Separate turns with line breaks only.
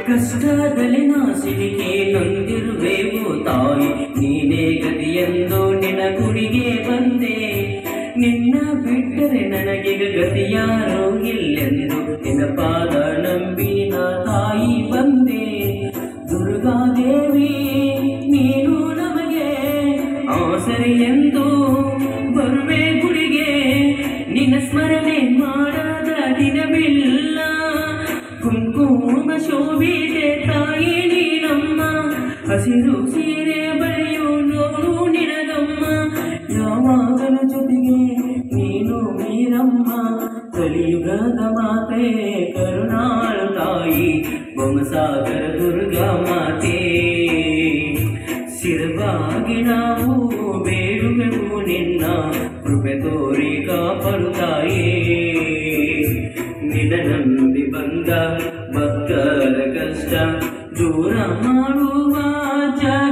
ಕಷ್ಟದಲ್ಲಿ ನಾಸಿಲಿಗೆ ನೊಂದಿರುವೆವು ತಾಯಿ ನೀನೇ ಗತಿಯೆಂದು ನಿನ್ನ ಗುರಿಗೆ ಬಂದೆ ನಿನ್ನ ಬಿಟ್ಟರೆ ನನಗೆ ಗತಿಯಾರೋ ಇಲ್ಲೆಂದು ನಿನ್ನ ಪಾದ ನಂಬಿನ ತಾಯಿ ಬಂದೆ ದುರ್ಗಾದೇವಿ ನೀನು ನಮಗೆ ಆಸರೆ ಎಂದು ಬರುವೆ ಗುಡಿಗೆ ನಿನ್ನ ಸ್ಮರಣೆ ಮಾಡದ ದಿನವಿಲ್ಲ ಕುಂಕುಮ ಶೋಭಿತೆ ತಾಯಿ ನೀನಮ್ಮ ಹಸಿರು ಸೀರೆ ಬರೆಯು ನೋಡು ನಿನಗಮ್ಮ ಯಾವಾಗಲ ಜೊತೆಗೆ ನೀನು ಮೀರಮ್ಮ ಕಲಿಯುಗದ ಮಾತೆ ಕರುಣಾಳು ತಾಯಿ ಬೊಮ್ಮಸಾಗರ ದುರ್ಗಾ ಮಾತೆ ಶಿರವಾಗಿ ನಾವು ಬೇಡುವೆವು ನಿನ್ನ ಕೃಪೆ ತೋರಿ ಕಾಪಾಡುತ್ತಾಯೇ ನಿನ್ನ ನಂಬಿ ಬಂದ ಭಕ್ತರ ಕಷ್ಟ ದೂರ ಮಾಡುವ ಜಾಗ